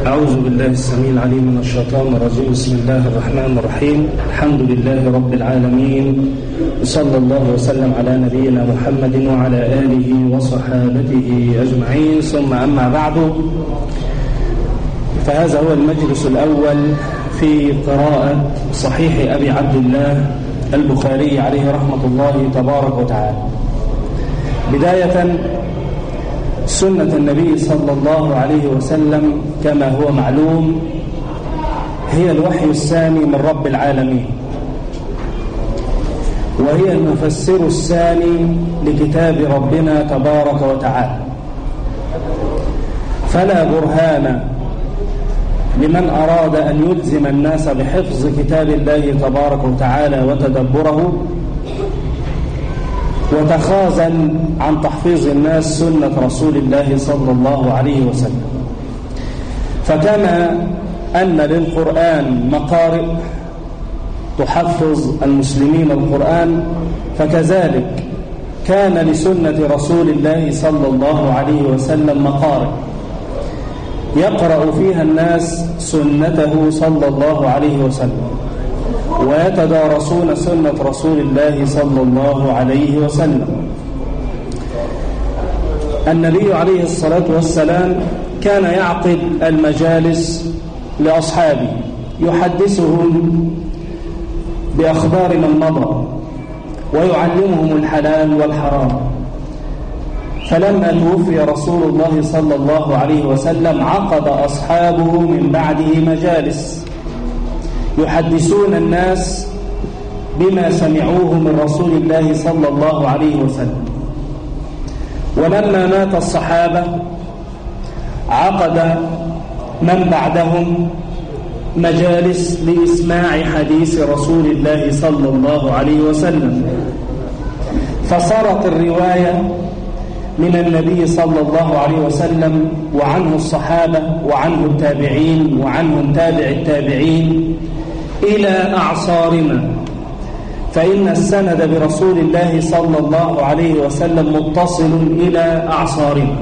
أعوذ بالله السميع العليم من الشيطان الرجيم بسم الله الرحمن الرحيم الحمد لله رب العالمين وصلى الله وسلم على نبينا محمد وعلى آله وصحابته أجمعين ثم أما بعد فهذا هو المجلس الأول في قراءة صحيح أبي عبد الله البخاري عليه رحمة الله تبارك وتعالى بداية سنة النبي صلى الله عليه وسلم كما هو معلوم هي الوحي الثاني من رب العالمين وهي المفسر الثاني لكتاب ربنا تبارك وتعالى فلا برهان لمن أراد أن يلزم الناس بحفظ كتاب الله تبارك وتعالى وتدبره وتخاذا عن تحفيظ الناس سنة رسول الله صلى الله عليه وسلم فكما أن للقرآن مقارئ تحفظ المسلمين القرآن فكذلك كان لسنة رسول الله صلى الله عليه وسلم مقارئ يقرأ فيها الناس سنته صلى الله عليه وسلم ويتدارسون سنة رسول الله صلى الله عليه وسلم النبي عليه الصلاة والسلام كان يعقد المجالس لأصحابه يحدثهم بأخبار من مضى ويعلمهم الحلال والحرام فلما توفي رسول الله صلى الله عليه وسلم عقد أصحابه من بعده مجالس يحدثون الناس بما سمعوه من رسول الله صلى الله عليه وسلم ولما مات الصحابة عقد من بعدهم مجالس لإسماع حديث رسول الله صلى الله عليه وسلم فصارت الرواية من النبي صلى الله عليه وسلم وعنه الصحابة وعنه التابعين وعنهم تابع التابعين إلى أعصارنا فإن السند برسول الله صلى الله عليه وسلم متصل إلى أعصارنا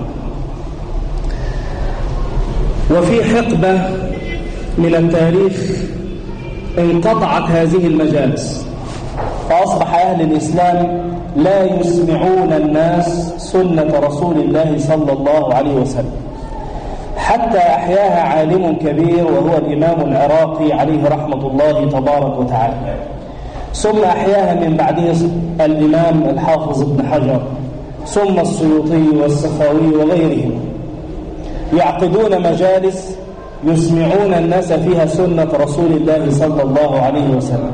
وفي حقبة من التاريخ انقطعت هذه المجالس فأصبح أهل الإسلام لا يسمعون الناس سنة رسول الله صلى الله عليه وسلم حتى أحياها عالم كبير وهو الإمام العراقي عليه رحمة الله تبارك وتعالى ثم أحياها من بعده الإمام الحافظ ابن حجر ثم السيوطي والسخاوي وغيرهم يعقدون مجالس يسمعون الناس فيها سنة رسول الله صلى الله عليه وسلم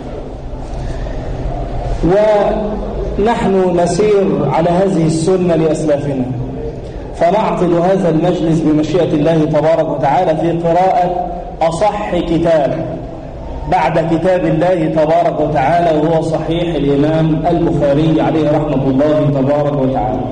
ونحن نسير على هذه السنة لأسلافنا فنعقد هذا المجلس بمشيئة الله تبارك وتعالى في قراءة أصح كتاب بعد كتاب الله تبارك وتعالى وهو صحيح الإمام البخاري عليه رحمة الله تبارك وتعالى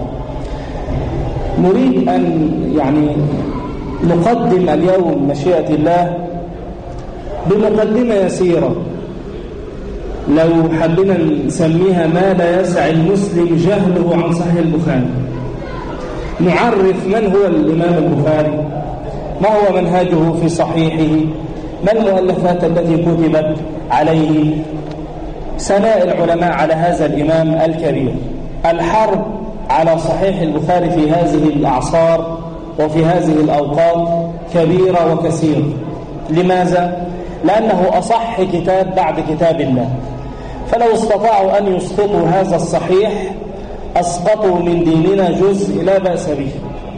نريد أن يعني نقدم اليوم مشيئة الله بمقدمة يسيرة لو حبنا نسميها ما لا يسع المسلم جهله عن صحيح البخاري نعرف من هو الإمام البخاري ما هو منهجه في صحيحه ما المؤلفات التي كتبت عليه ثناء العلماء على هذا الإمام الكبير الحرب على صحيح البخاري في هذه الأعصار وفي هذه الأوقات كبيرة وكثيرة لماذا؟ لأنه أصح كتاب بعد كتاب الله فلو استطاعوا أن يسقطوا هذا الصحيح أسقطوا من ديننا جزء لا بأس به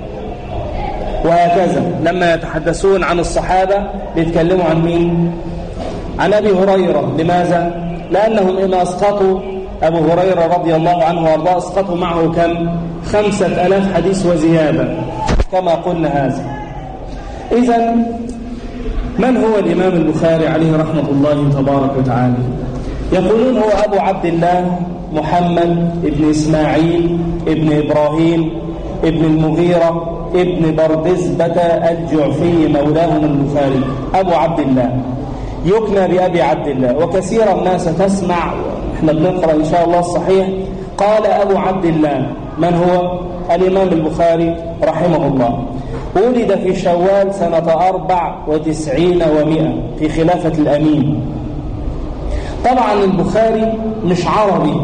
وهكذا لما يتحدثون عن الصحابة بيتكلموا عن مين؟ عن أبي هريرة لماذا؟ لأنهم إن أسقطوا أبو هريرة رضي الله عنه وارضاه أسقطوا معه كم؟ خمسة ألاف حديث وزيادة كما قلنا هذا إذا من هو الإمام البخاري عليه رحمة الله تبارك وتعالى يقولون هو أبو عبد الله محمد ابن إسماعيل ابن إبراهيم ابن المغيرة ابن بردزبة الجعفي مولاهم البخاري أبو عبد الله يكنى بأبي عبد الله وكثيرا ما ستسمع احنا بنقرأ إن شاء الله الصحيح قال أبو عبد الله من هو الإمام البخاري رحمه الله ولد في شوال سنة أربع وتسعين ومئة في خلافة الأمين طبعا البخاري مش عربي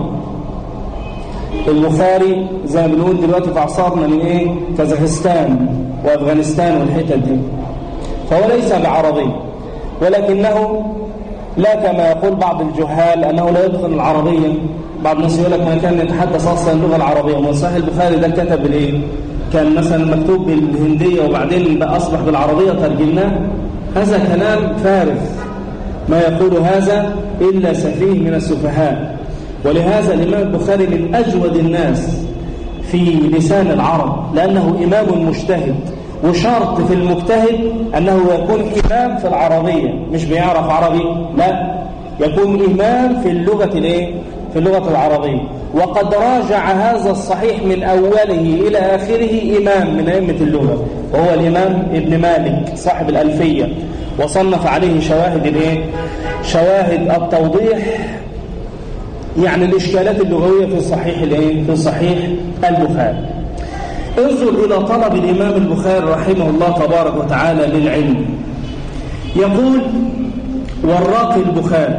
البخاري زي ما بنقول دلوقتي في أعصارنا من إيه؟ كازاخستان وأفغانستان والحتت دي فهو ليس بعربي ولكنه لا كما يقول بعض الجهال أنه لا يدخل العربية بعض الناس يقول لك ما كان يتحدث أصلا اللغة العربية ومن صحيح البخاري ده كتب بالإيه؟ كان مثلا مكتوب بالهندية وبعدين بقى أصبح بالعربية ترجمناه هذا كلام فارغ ما يقول هذا إلا سفيه من السفهاء ولهذا الإمام البخاري من أجود الناس في لسان العرب لأنه إمام مجتهد وشرط في المجتهد أنه يكون إمام في العربية مش بيعرف عربي لا يكون إمام في اللغة الايه في اللغة العربية وقد راجع هذا الصحيح من أوله إلى آخره إمام من أئمة اللغة وهو الإمام ابن مالك صاحب الألفية وصنف عليه شواهد الايه شواهد التوضيح يعني الإشكالات اللغوية في صحيح الايه في صحيح البخاري انظر إلى طلب الإمام البخاري رحمه الله تبارك وتعالى للعلم يقول والراقي البخاري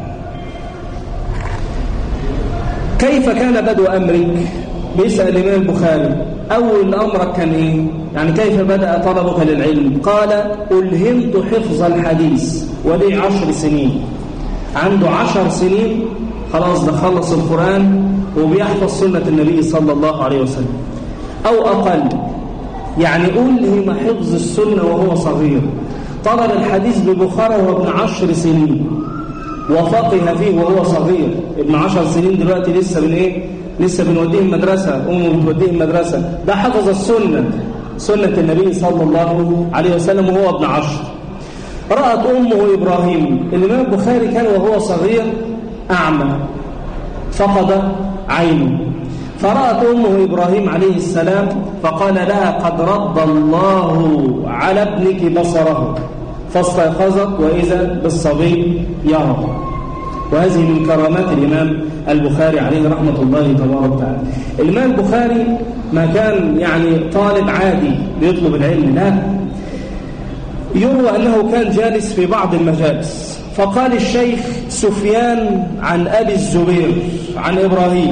كيف كان بدء أمرك بيسأل الإمام البخاري أول أمرك كان إيه يعني كيف بدأ طلبك للعلم قال ألهمت حفظ الحديث ولي عشر سنين عنده عشر سنين خلاص ده خلص القرآن وبيحفظ سنة النبي صلى الله عليه وسلم أو أقل يعني ألهم حفظ السنة وهو صغير طلب الحديث ببخارى وهو ابن عشر سنين وفقه فيه وهو صغير ابن عشر سنين دلوقتي لسه من ايه لسه بنوديه المدرسة أمه بتوديه المدرسة ده حفظ السنة سنة النبي صلى الله عليه وسلم وهو ابن عشر رأت أمه إبراهيم الإمام البخاري كان وهو صغير أعمى فقد عينه فرأت أمه إبراهيم عليه السلام فقال لها قد رد الله على ابنك بصره فاستيقظت وإذا بالصبي يرى وهذه من كرامات الإمام البخاري عليه رحمة الله تبارك وتعالى الإمام البخاري ما كان يعني طالب عادي بيطلب العلم لا يروى أنه كان جالس في بعض المجالس فقال الشيخ سفيان عن أبي الزبير عن إبراهيم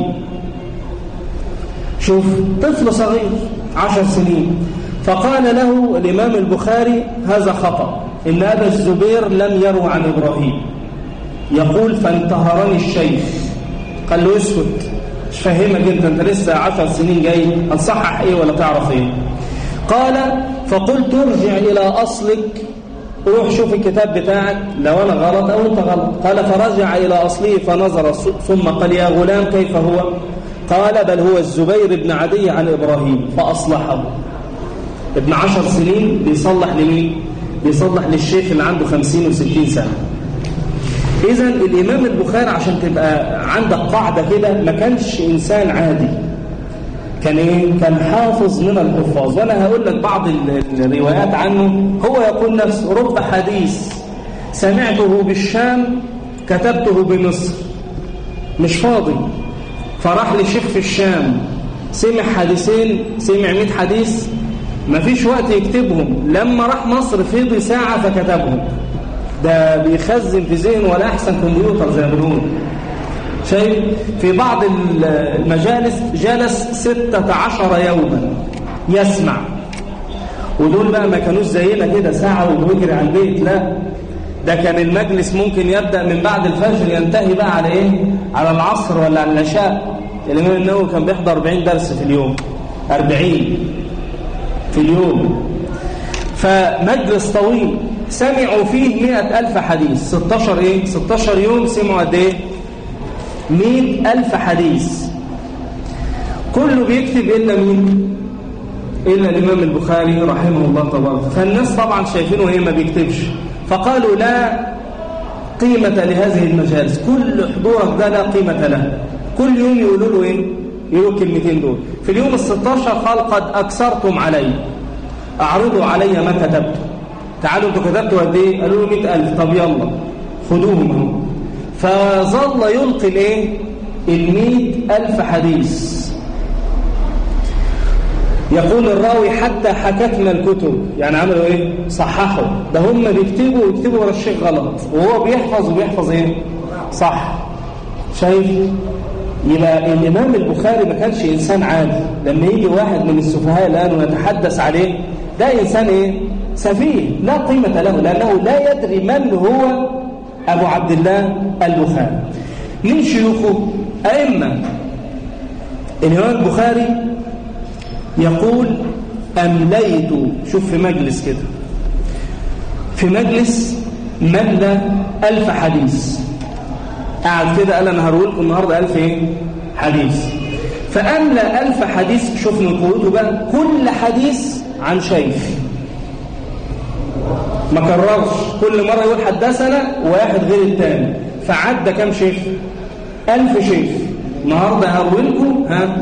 شوف طفل صغير عشر سنين فقال له الإمام البخاري هذا خطأ إن أبا الزبير لم يرو عن إبراهيم يقول فانتهرني الشيخ قال له اسكت مش فاهمك انت انت لسه عشر سنين جاي هتصحح ايه ولا تعرف ايه قال فقلت ارجع الى اصلك روح شوف الكتاب بتاعك لو انا غلط او انت غلط قال فرجع الى اصله فنظر ثم قال يا غلام كيف هو قال بل هو الزبير بن عدي عن ابراهيم فاصلحه ابن عشر سنين بيصلح لمين بيصلح للشيخ اللي عنده خمسين وستين سنه إذا الإمام البخاري عشان تبقى عندك قاعدة كده ما كانش إنسان عادي كان إيه؟ كان حافظ من الحفاظ وأنا هقول لك بعض الروايات عنه هو يقول نفسه رب حديث سمعته بالشام كتبته بمصر مش فاضي فراح لشيخ في الشام سمع حديثين سمع 100 حديث ما فيش وقت يكتبهم لما راح مصر فضي ساعة فكتبهم ده بيخزن في ذهنه ولا أحسن كمبيوتر زي ما بنقول شايف في بعض المجالس جلس ستة عشر يوما يسمع ودول بقى ما كانوش زينا كده ساعة وبيجري على البيت لا ده كان المجلس ممكن يبدأ من بعد الفجر ينتهي بقى على ايه على العصر ولا على العشاء الإمام النووي كان بيحضر 40 درس في اليوم 40 في اليوم فمجلس طويل سمعوا فيه مئة ألف حديث 16 إيه؟ 16 يوم سمعوا قد إيه؟ مئة ألف حديث كله بيكتب إلا مين؟ إلا الإمام البخاري رحمه الله تبارك فالناس طبعا شايفينه إيه ما بيكتبش فقالوا لا قيمة لهذه المجالس كل حضورك ده لا قيمة له كل يوم يقولوا له إيه؟ يقولوا الكلمتين دول في اليوم الستاشر قال قد أكثرتم علي أعرضوا علي ما كتبت تعالوا انتوا كتبتوا قد ايه قالوا له 100000 طب يلا خدوهم اهو فظل يلقي الايه ال ألف حديث يقول الراوي حتى حكتنا الكتب يعني عملوا ايه صححوا ده هم بيكتبوا ويكتبوا ورا الشيخ غلط وهو بيحفظ وبيحفظ ايه صح شايف يبقى الامام البخاري ما كانش انسان عادي لما يجي واحد من السفهاء الان ويتحدث عليه ده انسان ايه سفيه لا قيمه له لانه لا يدري من هو ابو عبد الله البخاري من شيوخه ائمه الامام البخاري يقول أمليت شوف في مجلس كده في مجلس ملى ألف حديث قاعد كده قال أنا هروي لكم النهاردة ألف إيه؟ حديث فأملى ألف حديث شوف من قوته بقى كل حديث عن شيخ ما كررش كل مرة يقول حدثنا واحد غير الثاني فعدى كم شيخ ألف شيخ النهاردة هروي لكم ها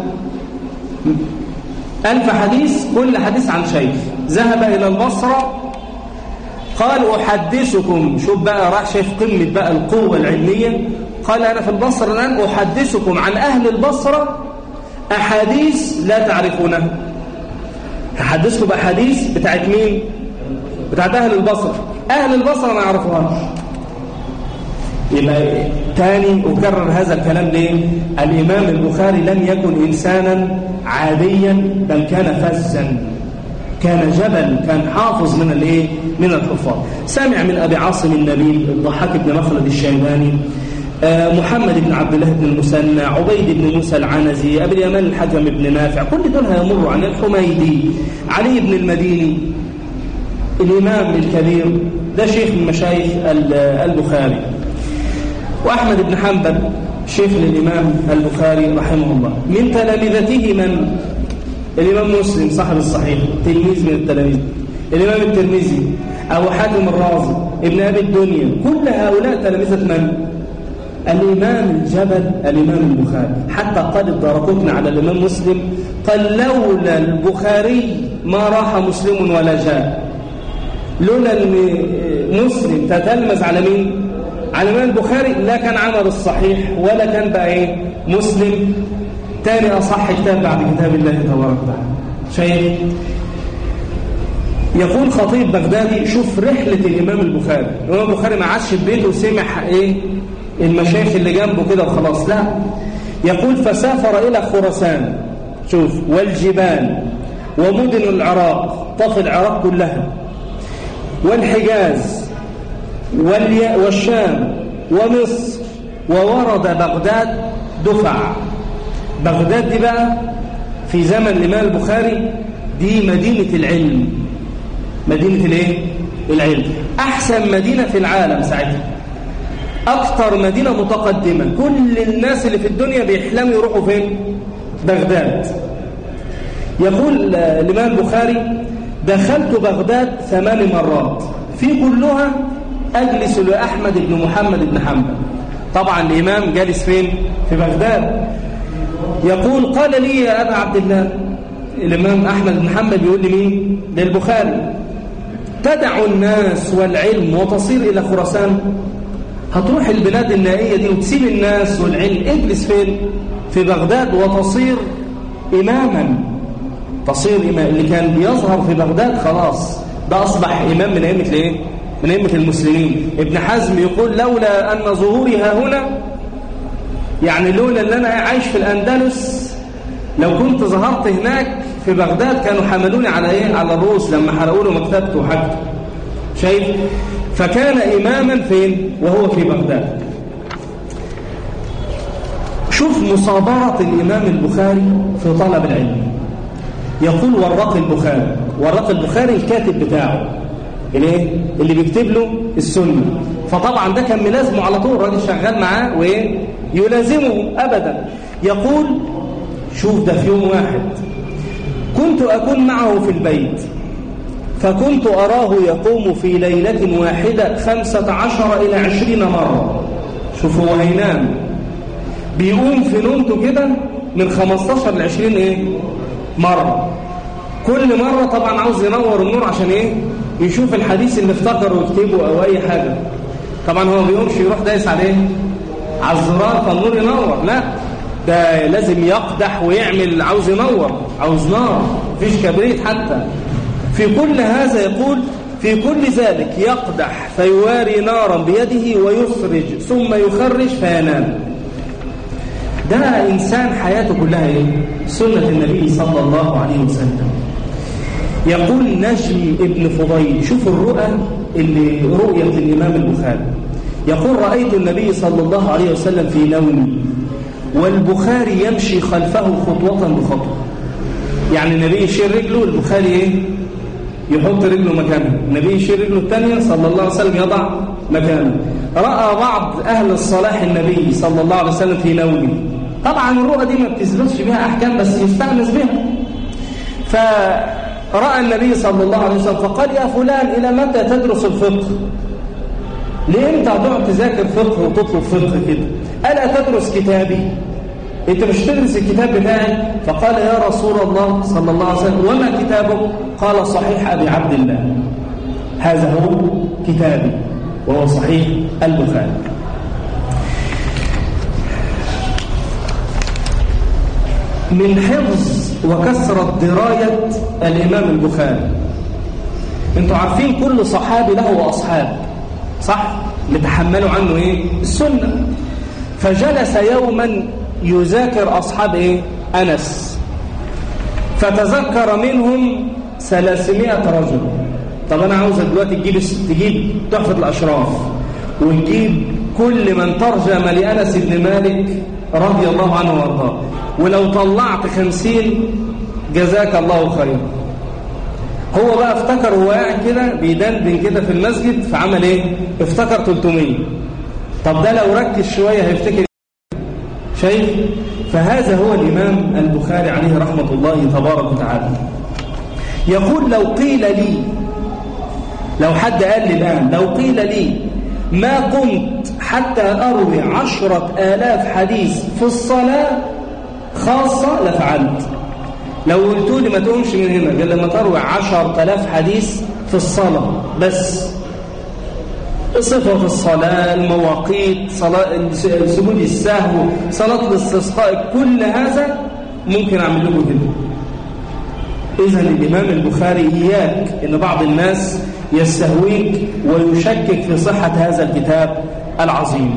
ألف حديث كل حديث عن شيخ ذهب إلى البصرة قال أحدثكم شوف بقى راح شايف قمة بقى القوة العلمية قال أنا في البصرة الآن أحدثكم عن أهل البصرة أحاديث لا تعرفونها أحدثكم بأحاديث بتاعت مين؟ بتاعت أهل البصرة أهل البصرة ما يعرفوهاش يبقى تاني أكرر هذا الكلام ليه الإمام البخاري لم يكن إنسانا عاديا بل كان فزا كان جبل كان حافظ من الايه من الحفاظ سامع من أبي عاصم النبيل الضحاك بن مخلد الشيباني محمد بن عبد الله بن المثنى عبيد بن موسى العنزي أبي اليمان الحكم بن نافع كل دول هيمروا عن الحميدي علي بن المديني الإمام الكبير ده شيخ من مشايخ البخاري وأحمد بن حنبل شيخ للإمام البخاري رحمه الله من تلامذته من الإمام مسلم صاحب الصحيح تلميذ من التلاميذ الإمام الترمذي أبو حاتم الرازي ابن أبي الدنيا كل هؤلاء تلامذة من؟ الإمام الجبل الإمام البخاري حتى قال الدارقطن على الإمام مسلم قال لولا البخاري ما راح مسلم ولا جاء لولا أن مسلم تتلمذ على مين؟ على الإمام البخاري لا كان عمل الصحيح ولا كان بقى إيه مسلم تاني أصح كتاب بعد كتاب الله تبارك وتعالى شايف يقول خطيب بغدادي شوف رحلة الإمام البخاري الإمام البخاري ما عادش في بيته وسمع إيه المشايخ اللي جنبه كده وخلاص لا يقول فسافر إلى خراسان شوف والجبال ومدن العراق طف العراق كلها والحجاز والشام ومصر وورد بغداد دفع بغداد دي بقى في زمن الإمام البخاري دي مدينة العلم مدينة الايه؟ العلم أحسن مدينة في العالم ساعتها أكثر مدينة متقدمة كل الناس اللي في الدنيا بيحلموا يروحوا فين؟ بغداد يقول الإمام البخاري دخلت بغداد ثمان مرات في كلها أجلس لأحمد بن محمد بن حنبل طبعا الإمام جالس فين؟ في بغداد يقول قال لي يا أبا عبد الله الإمام أحمد بن حنبل بيقول لي مين؟ للبخاري تدع الناس والعلم وتصير إلى خراسان هتروح البلاد النائية دي وتسيب الناس والعلم اجلس فين؟ في بغداد وتصير إماما تصير إمام اللي كان بيظهر في بغداد خلاص ده أصبح إمام من أئمة الإيه؟ من أئمة المسلمين ابن حزم يقول لولا أن ظهوري ها هنا يعني لولا ان انا عايش في الاندلس لو كنت ظهرت هناك في بغداد كانوا حملوني على ايه على الروس لما حرقوا له مكتبته وحاجته شايف فكان اماما فين وهو في بغداد شوف مصابرة الإمام البخاري في طلب العلم يقول ورق البخاري ورق البخاري الكاتب بتاعه الايه اللي بيكتب له السنه فطبعا ده كان ملازمه على طول الراجل شغال معاه وايه يلازمه ابدا يقول شوف ده في يوم واحد كنت اكون معه في البيت فكنت اراه يقوم في ليله واحده خمسة عشر الى عشرين مره شوف هو هينام بيقوم في نومته كده من 15 ل 20 ايه مره كل مره طبعا عاوز ينور النور عشان ايه يشوف الحديث اللي افتكره ويكتبه او اي حاجه طبعا هو بيقومش يروح دايس عليه على الزرار فالنور ينور لا ده لازم يقدح ويعمل عاوز ينور عاوز نار فيش كبريت حتى في كل هذا يقول في كل ذلك يقدح فيواري نارا بيده ويخرج ثم يخرج فينام ده إنسان حياته كلها إيه؟ سنة النبي صلى الله عليه وسلم يقول نجم ابن فضيل شوف الرؤى اللي رؤية الإمام البخاري يقول رأيت النبي صلى الله عليه وسلم في نومي والبخاري يمشي خلفه خطوة بخطوة يعني النبي يشير رجله البخاري ايه يحط رجله مكانها النبي يشير رجله الثانية صلى الله عليه وسلم يضع مكانه رأى بعض أهل الصلاح النبي صلى الله عليه وسلم في نومه طبعا الرؤى دي ما بتثبتش بها أحكام بس يستأنس بها فرأى النبي صلى الله عليه وسلم فقال يا فلان إلى متى تدرس الفقه ليه انت هتقعد تذاكر فقه وتطلب فقه كده ألا تدرس كتابي انت مش تدرس الكتاب بتاعي فقال يا رسول الله صلى الله عليه وسلم وما كتابه قال صحيح أبي عبد الله هذا هو كتابي وهو صحيح البخاري من حفظ وكثرة دراية الإمام البخاري انتوا عارفين كل صحابي له أصحاب صح؟ اللي تحملوا عنه ايه؟ السنة فجلس يوما يذاكر أصحاب ايه؟ أنس فتذكر منهم 300 رجل طب أنا عاوزك دلوقتي تجيب تجيب تحفة الأشراف وتجيب كل من ترجم لأنس بن مالك رضي الله عنه وارضاه ولو طلعت خمسين جزاك الله خيرا هو بقى افتكر هو قاعد كده بيدندن كده في المسجد فعمل ايه افتكر 300 طب ده لو ركز شوية هيفتكر شايف فهذا هو الإمام البخاري عليه رحمة الله تبارك وتعالى يقول لو قيل لي لو حد قال لي الآن لو قيل لي ما قمت حتى أروي عشرة آلاف حديث في الصلاة خاصة لفعلت لو قلتوا لي ما تقومش من هنا قال لما تروي عشر آلاف حديث في الصلاة بس صفة الصلاة المواقيت صلاة سجود السهو صلاة الاستسقاء كل هذا ممكن أعمل لكم كده إذا الإمام البخاري إياك إن بعض الناس يستهويك ويشكك في صحة هذا الكتاب العظيم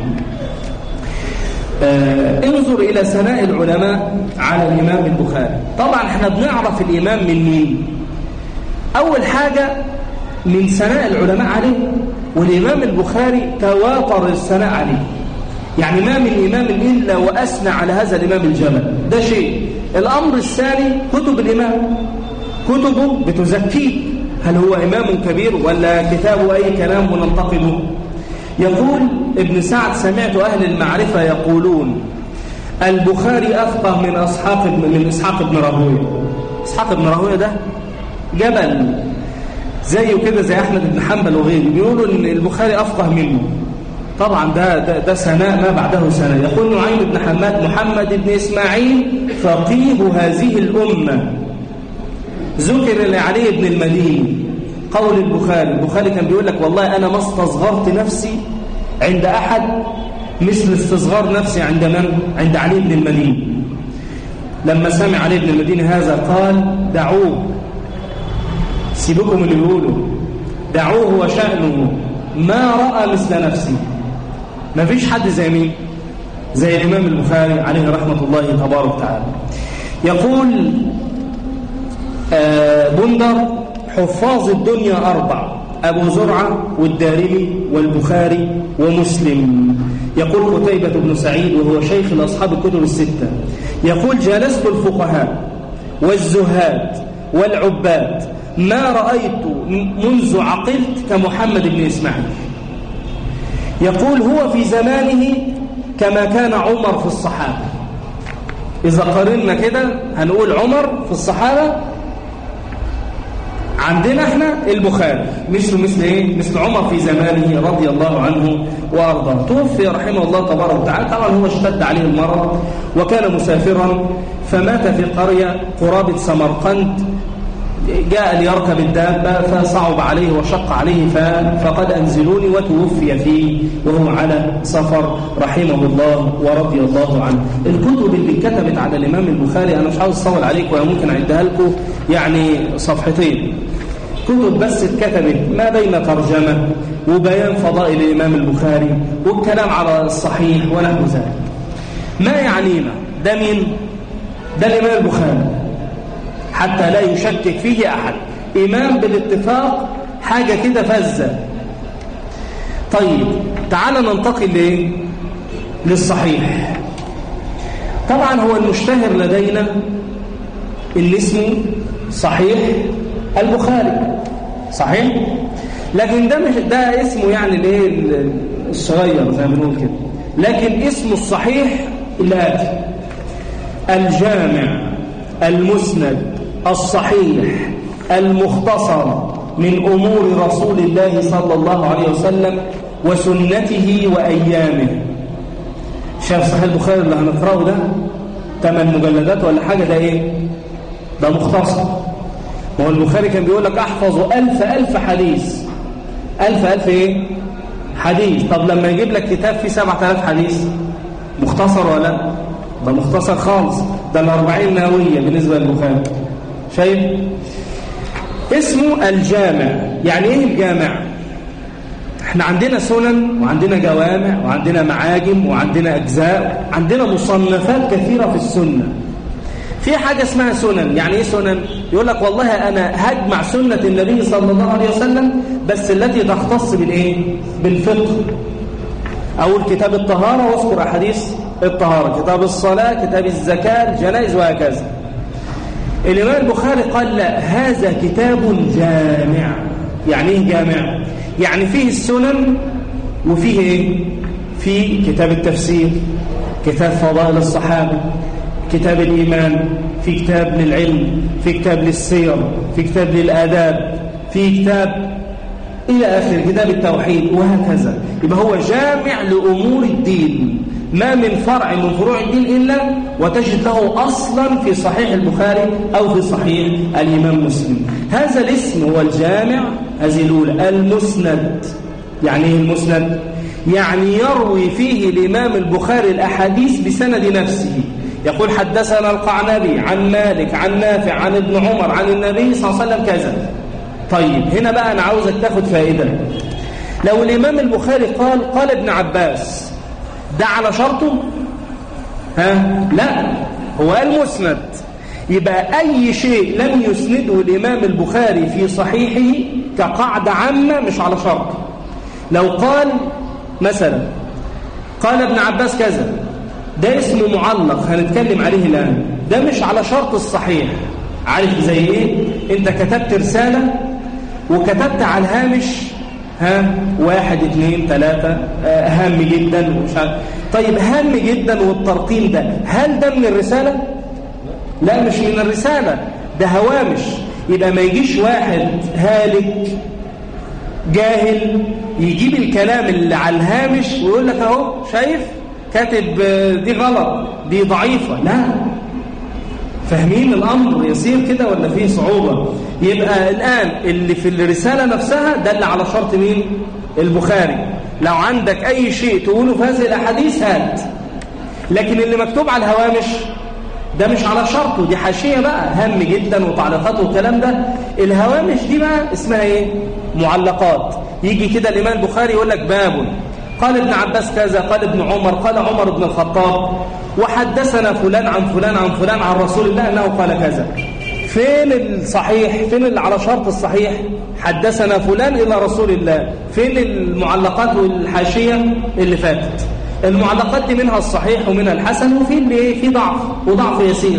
آه انظر إلى ثناء العلماء على الإمام البخاري طبعا احنا بنعرف الإمام من مين أول حاجة من ثناء العلماء عليه والإمام البخاري تواتر الثناء عليه يعني ما من إمام إلا وأثنى على هذا الإمام الجمل ده شيء الأمر الثاني كتب الإمام كتبه بتزكيه هل هو إمام كبير ولا كتابه أي كلام وننتقده يقول ابن سعد سمعت أهل المعرفة يقولون البخاري أفقه من أصحاب من إسحاق بن راهويه إسحاق بن راهويه ده جبل زيه كده زي أحمد بن حنبل وغيره بيقولوا إن البخاري أفقه منه طبعا ده ده, ده سناء ما بعده سنة يقول نعيم بن حماد محمد بن إسماعيل فقيه هذه الأمة ذكر لعلي بن المديني قول البخاري البخاري كان بيقول لك والله أنا ما استصغرت نفسي عند أحد مثل استصغار نفسي عند من؟ عند علي بن المديني لما سمع علي بن المديني هذا قال دعوه سيبكم اللي بيقولوا دعوه وشأنه ما رأى مثل نفسي ما فيش حد زي مين زي الإمام البخاري عليه رحمة الله تبارك وتعالى يقول آه بندر حفاظ الدنيا أربع أبو زرعة والدارمي والبخاري ومسلم يقول قتيبة بن سعيد وهو شيخ الأصحاب الكتب الستة يقول جالست الفقهاء والزهاد والعباد ما رأيت منذ عقلت كمحمد بن إسماعيل يقول هو في زمانه كما كان عمر في الصحابة إذا قارنا كده هنقول عمر في الصحابة عندنا احنا البخاري مثل مثل ايه مثل عمر في زمانه رضي الله عنه وارضاه توفي رحمه الله تبارك وتعالى طبعا هو اشتد عليه المرض وكان مسافرا فمات في قرية قرابة سمرقند جاء ليركب الدابة فصعب عليه وشق عليه فقد أنزلوني وتوفي فيه وهو على سفر رحمه الله ورضي الله عنه الكتب اللي كتبت على الإمام البخاري أنا مش عاوز أصول عليكم وممكن ممكن أعدها لكم يعني صفحتين كتب بس اتكتبت ما بين ترجمة وبيان فضائل الإمام البخاري والكلام على الصحيح ونحو ذلك ما يعنينا ده مين؟ ده الإمام البخاري حتى لا يشكك فيه أحد إمام بالاتفاق حاجة كده فزة طيب تعال ننتقل ليه؟ للصحيح طبعا هو المشتهر لدينا اللي اسمه صحيح البخاري صحيح لكن ده مش ده اسمه يعني الايه الصغير زي ما بنقول كده لكن اسمه الصحيح الاتي الجامع المسند الصحيح المختصر من أمور رسول الله صلى الله عليه وسلم وسنته وأيامه شاف صحيح البخاري اللي هنقرأه ده ثمان مجلدات ولا حاجة ده ايه ده مختصر ما هو البخاري كان بيقول لك احفظ ألف ألف حديث ألف ألف ايه حديث طب لما يجيب لك كتاب فيه سبعة آلاف حديث مختصر ولا ده مختصر خالص ده الأربعين ناوية بالنسبة للبخاري شايف اسمه الجامع يعني ايه الجامع احنا عندنا سنن وعندنا جوامع وعندنا معاجم وعندنا اجزاء عندنا مصنفات كثيرة في السنة في حاجة اسمها سنن يعني ايه سنن يقول لك والله انا هجمع سنة النبي صلى الله عليه وسلم بس التي تختص بالايه بالفقه اول كتاب الطهارة واذكر احاديث الطهارة كتاب الصلاة كتاب الزكاة الجنائز وهكذا الإمام البخاري قال لا هذا كتاب جامع يعني ايه جامع يعني فيه السنن وفيه ايه في كتاب التفسير كتاب فضائل الصحابة كتاب الإيمان في كتاب للعلم في كتاب للسير في كتاب للآداب في كتاب إلى آخر كتاب التوحيد وهكذا يبقى هو جامع لأمور الدين ما من فرع من فروع الدين إلا وتجد له أصلا في صحيح البخاري أو في صحيح الإمام مسلم هذا الاسم هو الجامع هذه الأولى المسند يعني ايه المسند يعني يروي فيه الإمام البخاري الأحاديث بسند نفسه يقول حدثنا القعنبي عن مالك عن نافع عن ابن عمر عن النبي صلى الله عليه وسلم كذا طيب هنا بقى أنا عاوزك تاخد فائدة لو الإمام البخاري قال قال ابن عباس ده على شرطه ها لا هو المسند يبقى أي شيء لم يسنده الإمام البخاري في صحيحه كقاعدة عامة مش على شرط لو قال مثلا قال ابن عباس كذا ده اسمه معلق هنتكلم عليه الآن ده مش على شرط الصحيح عارف زي ايه انت كتبت رسالة وكتبت على الهامش ها واحد اثنين ثلاثة آه هام جدا ومش عارف طيب هام جدا والترقيم ده هل ده من الرسالة لا مش من الرسالة ده هوامش يبقى ما يجيش واحد هالك جاهل يجيب الكلام اللي على الهامش ويقول لك اهو شايف كاتب دي غلط دي ضعيفة لا فاهمين الأمر يصير كده ولا فيه صعوبة يبقى الآن اللي في الرسالة نفسها ده اللي على شرط مين البخاري لو عندك أي شيء تقوله في هذه الأحاديث هات لكن اللي مكتوب على الهوامش ده مش على شرطه دي حاشية بقى هم جدا وتعليقات والكلام ده الهوامش دي بقى اسمها ايه معلقات يجي كده الإمام البخاري يقول لك باب قال ابن عباس كذا قال ابن عمر قال عمر بن الخطاب وحدثنا فلان عن فلان عن فلان عن رسول الله أنه قال كذا فين الصحيح فين اللي على شرط الصحيح حدثنا فلان إلى رسول الله فين المعلقات والحاشية اللي فاتت المعلقات دي منها الصحيح ومنها الحسن وفي اللي ايه في ضعف وضعف يسير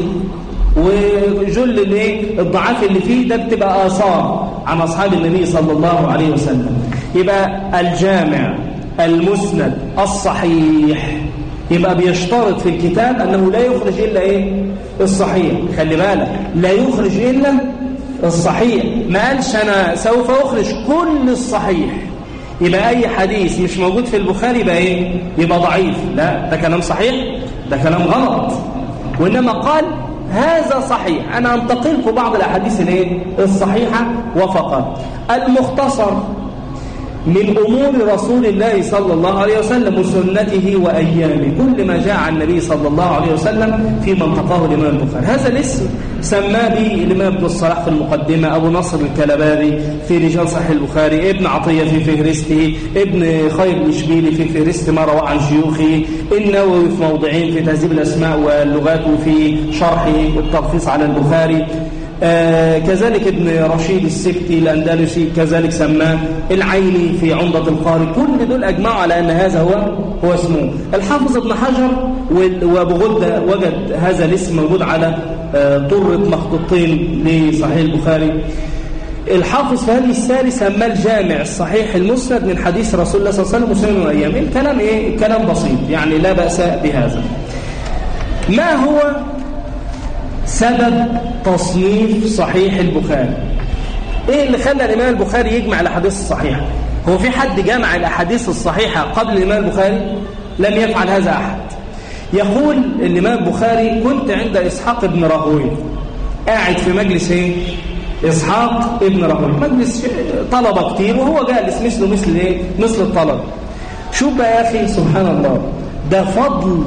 وجل الايه الضعاف اللي فيه ده بتبقى آثار عن أصحاب النبي صلى الله عليه وسلم يبقى الجامع المسند الصحيح يبقى بيشترط في الكتاب أنه لا يخرج إلا إيه الصحيح خلي بالك لا يخرج إلا الصحيح ما قالش أنا سوف أخرج كل الصحيح يبقى أي حديث مش موجود في البخاري يبقى إيه يبقى ضعيف لا ده كلام صحيح ده كلام غلط وإنما قال هذا صحيح أنا أنتقلكم بعض الأحاديث الايه الصحيحة وفقط المختصر من أمور رسول الله صلى الله عليه وسلم وسنته وأيامه كل ما جاء عن النبي صلى الله عليه وسلم في منطقه الإمام البخاري هذا الاسم سماه به الإمام ابن الصلاح في المقدمة أبو نصر الكلبابي في رجال صحيح البخاري ابن عطية في فهرسته ابن خير الإشبيلي في فهرست ما روى عن شيوخه النووي في موضعين في تهذيب الأسماء واللغات وفي شرحه التلخيص على البخاري آه كذلك ابن رشيد السكتي الأندلسي كذلك سماه العيني في عمدة القاري كل دول أجمعوا على أن هذا هو هو اسمه الحافظ ابن حجر وابو غدة وجد هذا الاسم موجود على آه طرة مخطوطين لصحيح البخاري الحافظ في هذه الساري سماه الجامع الصحيح المسند من حديث رسول الله صلى الله عليه وسلم وسلم وأيام الكلام إيه؟ الكلام بسيط يعني لا بأس بهذا ما هو سبب تصنيف صحيح البخاري ايه اللي خلى الامام البخاري يجمع الاحاديث الصحيحه هو في حد جمع الاحاديث الصحيحه قبل الامام البخاري لم يفعل هذا احد يقول الامام البخاري كنت عند اسحاق بن راهويه قاعد في مجلس ايه اسحاق ابن راهويه مجلس طلبه كتير وهو جالس مثله مثل ايه مثل الطلبه شوف بقى يا اخي سبحان الله ده فضل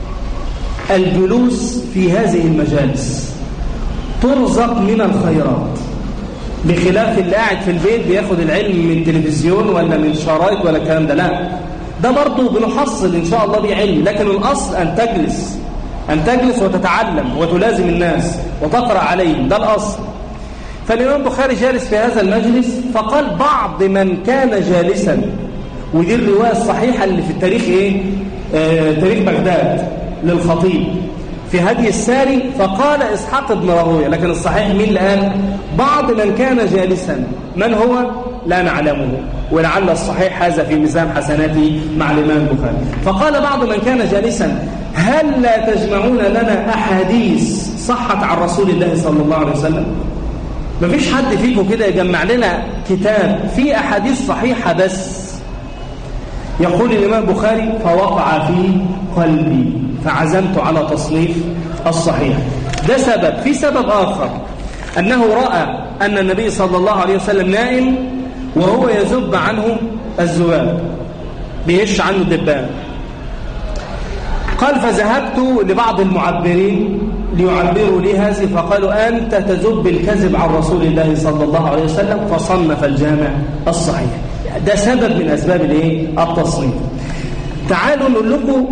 الجلوس في هذه المجالس ترزق من الخيرات بخلاف اللي قاعد في البيت بياخد العلم من تلفزيون ولا من شرايط ولا الكلام ده لا ده برضه بنحصل ان شاء الله بيه علم لكن الاصل ان تجلس ان تجلس وتتعلم وتلازم الناس وتقرا عليهم ده الاصل فالامام البخاري جالس في هذا المجلس فقال بعض من كان جالسا ودي الروايه الصحيحه اللي في التاريخ ايه آه تاريخ بغداد للخطيب في هدي الساري فقال إسحاق بن راهويه لكن الصحيح مين اللي قال بعض من كان جالسا من هو لا نعلمه ولعل الصحيح هذا في ميزان حسناته مع الإمام البخاري فقال بعض من كان جالسا هل لا تجمعون لنا أحاديث صحت عن رسول الله صلى الله عليه وسلم ما فيش حد فيكم كده يجمع لنا كتاب فيه أحاديث صحيحة بس يقول الإمام البخاري فوقع في قلبي فعزمت على تصنيف الصحيح ده سبب في سبب آخر أنه رأى أن النبي صلى الله عليه وسلم نائم وهو يذب عنه الذباب بيهش عنه الدبان قال فذهبت لبعض المعبرين ليعبروا لي هذه فقالوا أنت تذب الكذب عن رسول الله صلى الله عليه وسلم فصنف الجامع الصحيح ده سبب من أسباب الايه التصنيف تعالوا نقول لكم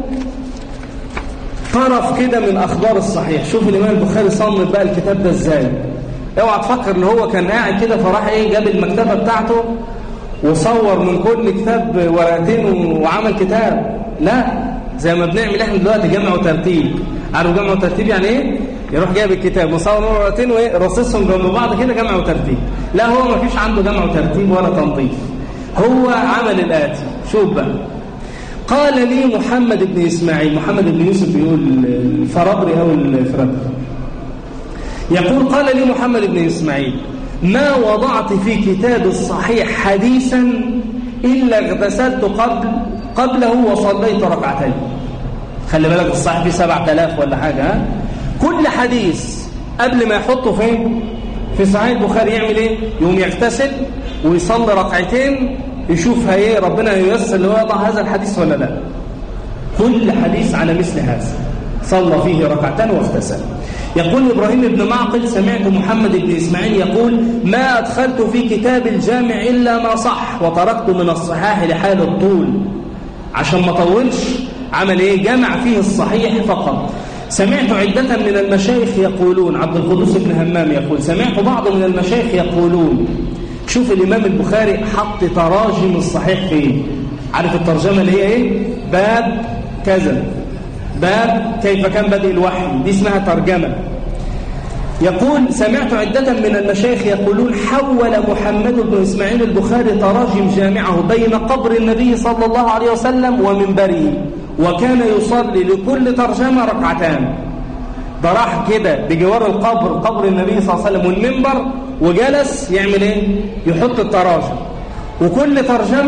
طرف كده من أخبار الصحيح شوف الإمام البخاري صنف بقى الكتاب ده إزاي اوعى تفكر ان هو كان قاعد كده فراح ايه جاب المكتبه بتاعته وصور من كل كتاب ورقتين وعمل كتاب لا زي ما بنعمل احنا دلوقتي جمع وترتيب عارف جمع وترتيب يعني ايه يروح جايب الكتاب مصور ورقتين وايه رصصهم جنب بعض كده جمع وترتيب لا هو ما فيش عنده جمع وترتيب ولا تنظيف هو عمل الاتي شوف بقى قال لي محمد بن اسماعيل محمد بن يوسف يقول الفرابري او الفرابري يقول قال لي محمد بن إسماعيل ما وضعت في كتاب الصحيح حديثا إلا اغتسلت قبل قبله وصليت ركعتين خلي بالك الصحيح فيه سبعة آلاف ولا حاجة ها؟ كل حديث قبل ما يحطه فين في صحيح البخاري يعمل ايه يوم يغتسل ويصلي ركعتين يشوف ايه ربنا ييسر اللي هو يضع هذا الحديث ولا لا كل حديث على مثل هذا صلى فيه ركعتين واغتسل يقول إبراهيم بن معقل سمعت محمد بن إسماعيل يقول ما أدخلت في كتاب الجامع إلا ما صح وتركت من الصحاح لحال الطول عشان ما طولش عمل إيه جمع فيه الصحيح فقط سمعت عدة من المشايخ يقولون عبد القدوس بن همام يقول سمعت بعض من المشايخ يقولون شوف الإمام البخاري حط تراجم الصحيح فيه عارف الترجمة اللي هي إيه باب كذا باب كيف كان بدء الوحي دي اسمها ترجمة يقول سمعت عدة من المشايخ يقولون حول محمد بن إسماعيل البخاري تراجم جامعه بين قبر النبي صلى الله عليه وسلم ومنبره وكان يصلي لكل ترجمة ركعتان ده راح كده بجوار القبر قبر النبي صلى الله عليه وسلم والمنبر وجلس يعمل ايه يحط التراجم وكل ترجمة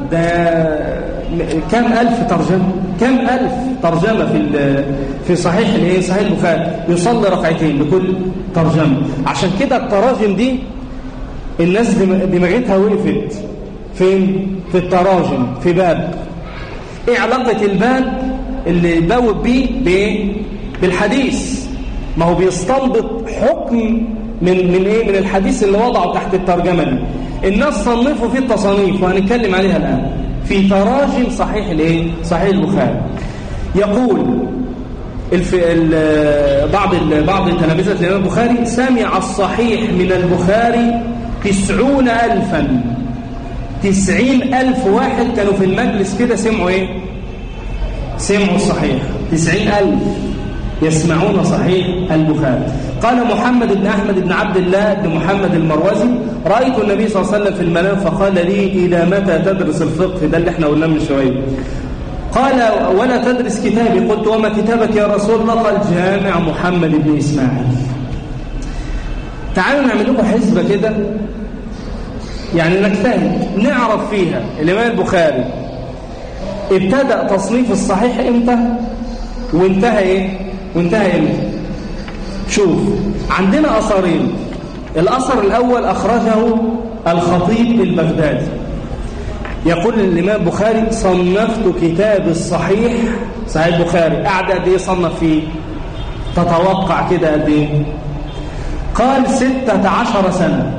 ده كم ألف ترجمة كم ألف ترجمة في في صحيح الايه صحيح البخاري يصلي ركعتين بكل ترجمة عشان كده التراجم دي الناس دماغتها وقفت فين في التراجم في باب ايه علاقة الباب اللي بوب بيه بايه بالحديث ما هو بيستنبط حكم من من ايه من الحديث اللي وضعه تحت الترجمه دي الناس صنفوا فيه التصانيف وهنتكلم عليها الان في تراجم صحيح الايه صحيح البخاري يقول الف... ال... بعض ال... بعض تلامذة الإمام البخاري سمع الصحيح من البخاري تسعون ألفا تسعين ألف واحد كانوا في المجلس كده سمعوا إيه سمعوا الصحيح تسعين ألف يسمعون صحيح البخاري قال محمد بن أحمد بن عبد الله بن محمد المروزي رأيت النبي صلى الله عليه وسلم في المنام فقال لي إلى متى تدرس الفقه ده اللي احنا قلناه من شوية قال ولا تدرس كتابي قلت وما كتابك يا رسول الله قال جامع محمد بن إسماعيل تعالوا نعمل لكم حسبة كده يعني نجتهد نعرف فيها الإمام البخاري ابتدأ تصنيف الصحيح امتى وانتهى ايه وانتهى امتى شوف عندنا أثرين الأثر الأول أخرجه الخطيب البغدادي يقول الإمام البخاري صنفت كتاب الصحيح صحيح البخاري قعد قد إيه صنف فيه تتوقع كده قد إيه قال ستة عشر سنة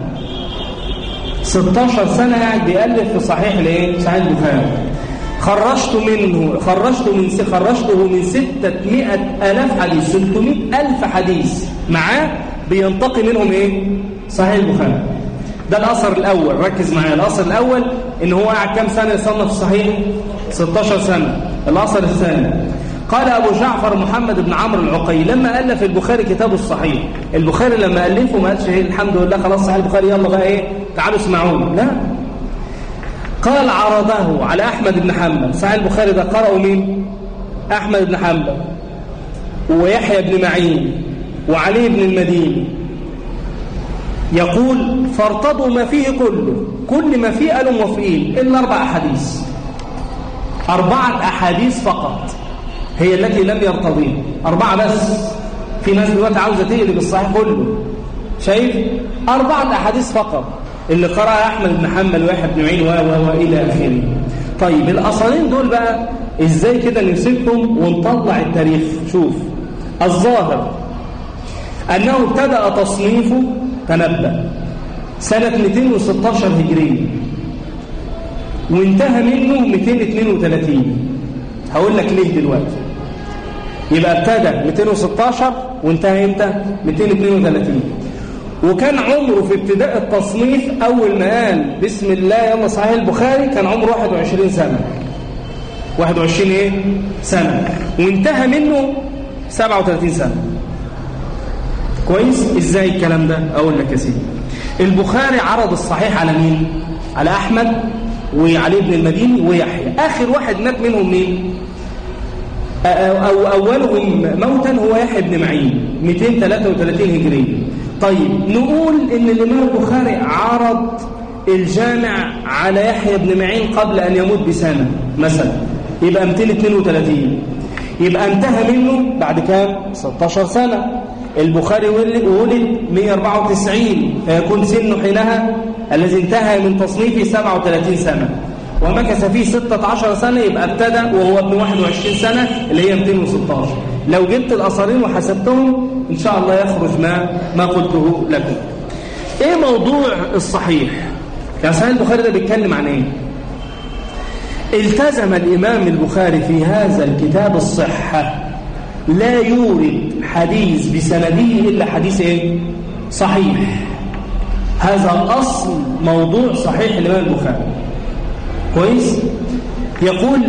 ستاشر سنة قاعد بيألف في صحيح الايه صحيح البخاري خرجت منه خرجت من خرجته من ستة ألاف حديث ستمائة ألف حديث معاه بينتقي منهم إيه صحيح البخاري ده الأثر الأول ركز معايا الأثر الأول إن هو قاعد كام سنة يصنف صحيح 16 سنة الأثر الثاني قال أبو جعفر محمد بن عمرو العقي لما ألف البخاري كتابه الصحيح البخاري لما ألفه ما قالش إيه الحمد لله خلاص صحيح البخاري يلا بقى إيه تعالوا اسمعوني لا قال عرضه على أحمد بن حنبل صحيح البخاري ده قرأوا مين أحمد بن حنبل ويحيى بن معين وعلي بن المديني يقول فارتضوا ما فيه كله كل ما فيه قالوا موافقين إلا أربع أحاديث أربعة أحاديث فقط هي التي لم يرتضيها أربعة بس في ناس دلوقتي عاوزة تقلب الصحيح كله شايف أربعة أحاديث فقط اللي قرأها أحمد بن حنبل واحد بن معين وإلى آخره طيب الأصلين دول بقى إزاي كده نمسكهم ونطلع التاريخ شوف الظاهر أنه ابتدأ تصنيفه تنبأ سنة 216 هجرية وانتهى منه 232 هقول لك ليه دلوقتي يبقى ابتدى 216 وانتهى امتى 232 وكان عمره في ابتداء التصنيف أول ما قال بسم الله يلا صحيح البخاري كان عمره 21 سنة 21 ايه سنة وانتهى منه 37 سنة كويس ازاي الكلام ده اقول لك يا سيدي البخاري عرض الصحيح على مين على احمد وعلي بن المديني ويحيى اخر واحد مات منهم مين أو أولهم موتا هو يحيى بن معين 233 هجرية طيب نقول إن الإمام البخاري عرض الجامع على يحيى بن معين قبل أن يموت بسنة مثلا يبقى 232 يبقى انتهى منه بعد كام 16 سنة البخاري ولد 194 فيكون سنه حينها الذي انتهى من تصنيفه 37 سنة ومكث فيه 16 سنة يبقى ابتدى وهو ابن 21 سنة اللي هي 216 لو جبت الأثرين وحسبتهم إن شاء الله يخرج ما ما قلته لكم إيه موضوع الصحيح يعني صحيح البخاري ده بيتكلم عن إيه التزم الإمام البخاري في هذا الكتاب الصحة لا يورد حديث بسنده إلا حديث إيه صحيح هذا أصل موضوع صحيح الإمام البخاري كويس يقول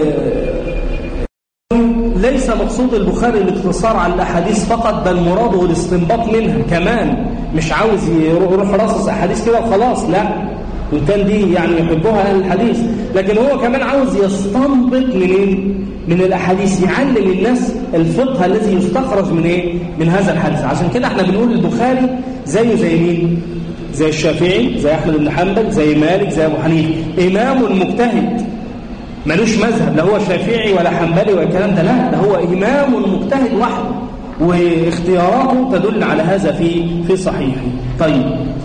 ليس مقصود البخاري الاقتصار على الاحاديث فقط بل مراده الاستنباط منها كمان مش عاوز يروح راصص احاديث كده وخلاص لا وان كان دي يعني يحبوها اهل الحديث لكن هو كمان عاوز يستنبط من ايه من الاحاديث يعلم الناس الفقه الذي يستخرج من ايه من هذا الحديث عشان كده احنا بنقول البخاري زيه زي مين زي الشافعي زي أحمد بن حنبل زي مالك زي أبو حنيفة إمام مجتهد ملوش مذهب لا هو شافعي ولا حنبلي ولا الكلام ده لا ده هو إمام مجتهد وحده واختياراته تدل على هذا في في صحيحه طيب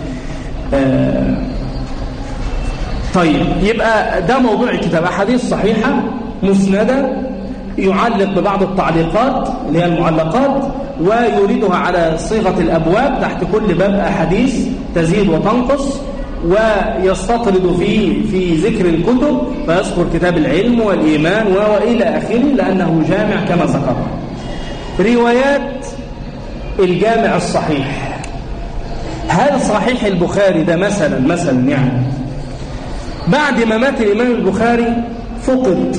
آه طيب يبقى ده موضوع الكتاب أحاديث صحيحة مسندة يعلق ببعض التعليقات اللي هي المعلقات ويريدها على صيغة الأبواب تحت كل باب أحاديث تزيد وتنقص ويستطرد في في ذكر الكتب فيذكر كتاب العلم والإيمان وإلى آخره لأنه جامع كما ذكر روايات الجامع الصحيح هل صحيح البخاري ده مثلا مثلا يعني بعد ما مات الإمام البخاري فقد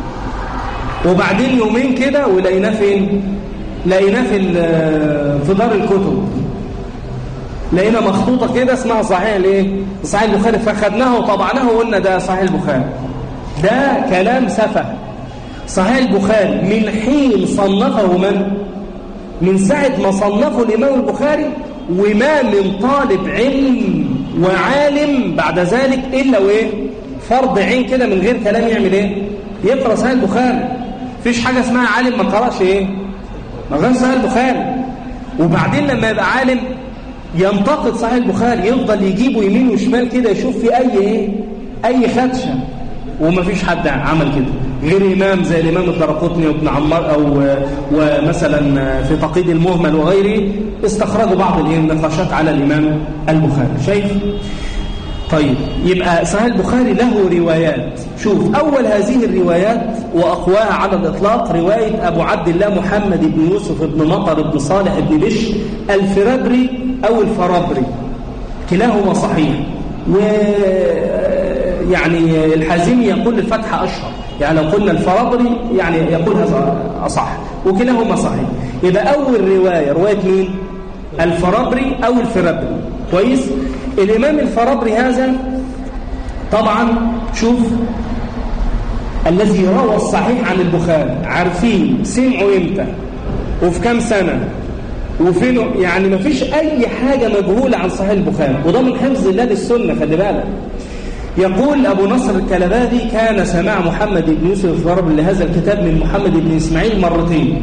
وبعدين يومين كده ولقيناه فين لقيناه في في دار الكتب لقينا مخطوطة كده اسمها صحيح الايه صحيح البخاري فخدناها وطبعناها وقلنا ده صحيح البخاري ده كلام سفه صحيح البخاري من حين صنفه من من ساعة ما صنفه الإمام البخاري وما من طالب علم وعالم بعد ذلك إلا وإيه فرض عين كده من غير كلام يعمل إيه يقرأ صحيح البخاري فيش حاجة اسمها عالم ما قرأش إيه ما قرأش صحيح البخاري وبعدين لما يبقى عالم ينتقد صحيح البخاري يفضل يجيبه يمين وشمال كده يشوف في أي إيه أي خدشة وما فيش حد عمل كده غير إمام زي الإمام الدرقطني وابن عمار أو ومثلا في تقييد المهمل وغيره استخرجوا بعض النقاشات على الإمام البخاري شايف؟ طيب يبقى صحيح البخاري له روايات شوف أول هذه الروايات وأقواها على الإطلاق رواية أبو عبد الله محمد بن يوسف بن مطر بن صالح بن بش الفرابري أو الفرابري كلاهما صحيح و يعني الحازمي يقول الفتح أشهر يعني لو قلنا الفرابري يعني يقول هذا أصح وكلاهما صحيح يبقى أول رواية رواية مين؟ الفرابري أو الفرابري كويس؟ الإمام الفرابري هذا طبعا شوف الذي روى الصحيح عن البخاري عارفين سمعوا امتى وفي كام سنة وفين يعني ما فيش أي حاجة مجهولة عن صحيح البخاري وده من حفظ الله للسنة خلي بالك يقول أبو نصر الكلبادي كان سماع محمد بن يوسف الفرابري لهذا الكتاب من محمد بن إسماعيل مرتين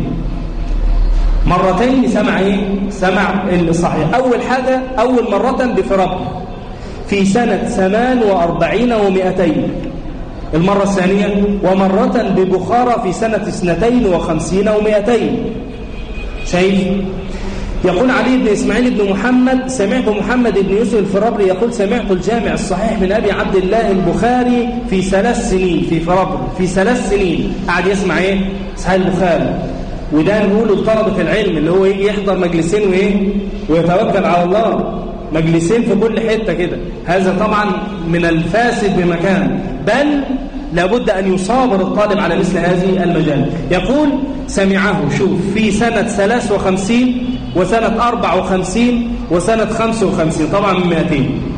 مرتين سمع ايه سمع الصحيح اول حاجه اول مره بفرابري في سنه ثمان وأربعين ومئتين المرة الثانية ومرة ببخارى في سنة اثنتين وخمسين ومئتين شايف يقول علي بن إسماعيل بن محمد سمعت محمد بن يوسف الفرابري يقول سمعت الجامع الصحيح من أبي عبد الله البخاري في ثلاث سنين في فرابري في ثلاث سنين قاعد يسمع إيه صحيح البخاري وده نقوله لطلبة العلم اللي هو يجي يحضر مجلسين وإيه ويتوكل على الله مجلسين في كل حتة كده هذا طبعا من الفاسد بمكان بل لابد أن يصابر الطالب على مثل هذه المجال يقول سمعه شوف في سنة 53 وسنة 54 وسنة 55 طبعا من 200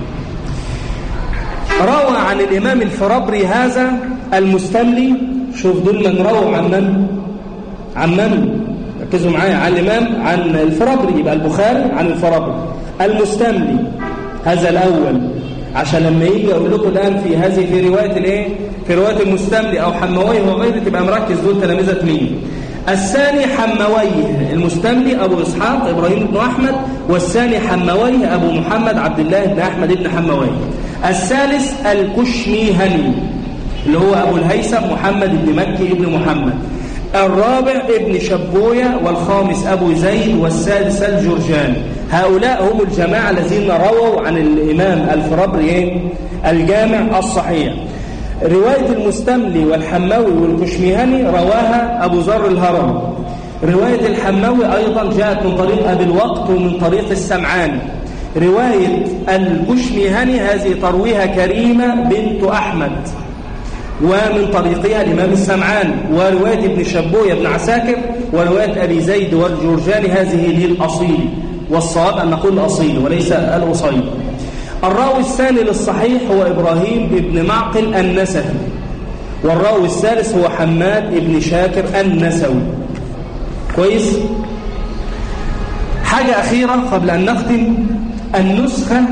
روى عن الإمام الفرابري هذا المستملي شوف دول من رووا عن من عن من ركزوا معايا عن الإمام عن الفرابري يبقى البخاري عن الفرابري المستملي هذا الأول عشان لما يجي أقول لكم الآن في هذه في رواية الإيه في رواية المستملي أو حمويه وغيره تبقى مركز دول تلامذة مين الثاني حمويه المستملي أبو إسحاق إبراهيم بن أحمد والثاني حمويه أبو محمد عبد الله بن أحمد بن حمويه الثالث الكشميهني اللي هو أبو الهيثم محمد بن مكي بن محمد الرابع ابن شبوية والخامس أبو زيد والسادس الجرجاني هؤلاء هم الجماعة الذين رووا عن الإمام الفرابري الجامع الصحيح رواية المستملي والحماوي والكشميهني رواها أبو ذر الهرم رواية الحماوي أيضا جاءت من طريق أبي الوقت ومن طريق السمعاني رواية الكشميهني هذه ترويها كريمة بنت أحمد ومن طريقها الإمام السمعان ورواية ابن شبوية بن عساكر ورواية أبي زيد والجرجاني هذه للأصيل والصواب أن نقول الأصيل وليس الأصيل الراوي الثاني للصحيح هو إبراهيم بن معقل النسفي والراوي الثالث هو حماد بن شاكر النسوي كويس حاجة أخيرة قبل أن نختم النسخة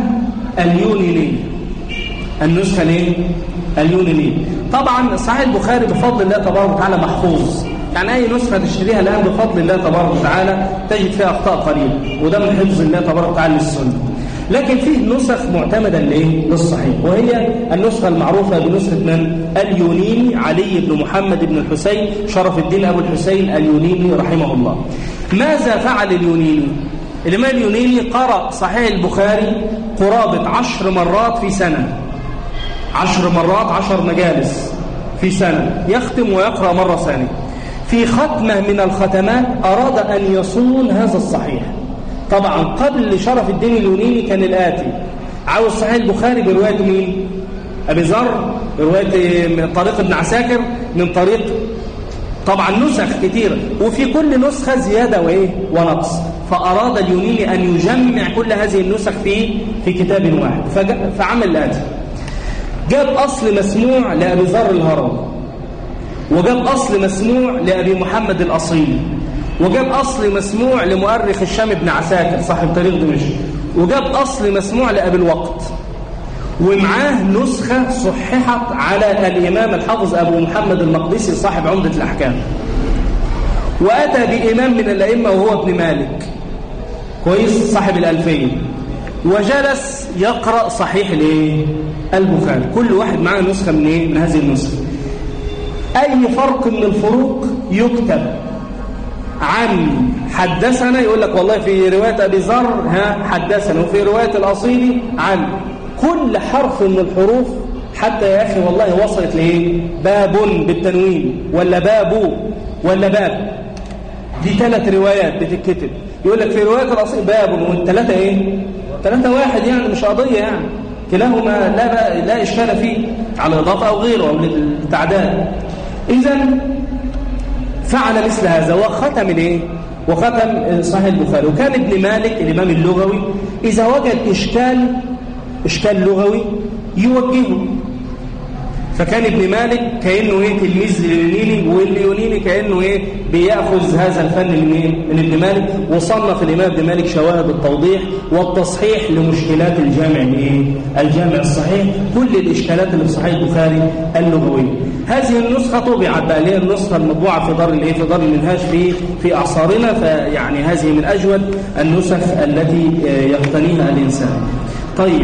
اليونينية النسخة الايه اليونينية طبعا صحيح البخاري بفضل الله تبارك وتعالى محفوظ يعني أي نسخة تشتريها الآن بفضل الله تبارك وتعالى تجد فيها أخطاء قليلة وده من حفظ الله تبارك وتعالى للسنة لكن فيه نسخ معتمدة لإيه؟ للصحيح وهي النسخة المعروفة بنسخة من اليونيني علي بن محمد بن الحسين شرف الدين أبو الحسين اليونيني رحمه الله ماذا فعل اليونيني؟ الإمام اليونيني قرأ صحيح البخاري قرابة عشر مرات في سنة عشر مرات عشر مجالس في سنة يختم ويقرأ مرة ثانية في ختمة من الختمات أراد أن يصون هذا الصحيح طبعا قبل شرف الدين اليونيني كان الآتي عاوز صحيح البخاري برواية مين؟ أبي ذر برواية من طريق ابن عساكر من طريق طبعا نسخ كتيرة وفي كل نسخة زيادة وإيه؟ ونقص فأراد اليونيني أن يجمع كل هذه النسخ في في كتاب واحد فعمل الآتي جاب أصل مسموع لأبي ذر الهروي وجاب أصل مسموع لأبي محمد الأصيل وجاب أصل مسموع لمؤرخ الشام بن عساكر صاحب تاريخ دمشق وجاب أصل مسموع لأبي الوقت ومعاه نسخة صححت على الإمام الحافظ أبو محمد المقدسي صاحب عمدة الأحكام وأتى بإمام من الأئمة وهو ابن مالك كويس صاحب الألفين وجلس يقرأ صحيح الايه البخاري كل واحد معاه نسخة من ايه من هذه النسخة أي فرق من الفروق يكتب عن حدثنا يقول لك والله في رواية أبي ذر ها حدثنا وفي رواية الأصيلي عن كل حرف من الحروف حتى يا أخي والله وصلت لإيه باب بالتنوين ولا باب ولا باب دي ثلاث روايات بتتكتب يقول لك في رواية الأصيل باب والثلاثة إيه ثلاثة واحد يعني مش قضية يعني كلاهما لا لا إشكال فيه على الإضافة أو غيره أو التعداد إذا فعل مثل هذا وختم الايه وختم صحيح البخاري وكان ابن مالك الإمام اللغوي إذا وجد إشكال إشكال لغوي يوجهه فكان ابن مالك كأنه ايه تلميذ لليونيني واليونيني كأنه ايه بيأخذ هذا الفن من ايه من ابن مالك وصنف الإمام ابن مالك شواهد التوضيح والتصحيح لمشكلات الجامع الايه الجامع الصحيح كل الإشكالات اللي في صحيح البخاري اللغوية هذه النسخة طبعت بقى اللي هي النسخة المطبوعة في دار الايه في دار المنهاج في في أعصارنا فيعني هذه من أجود النسخ التي يقتنيها الإنسان طيب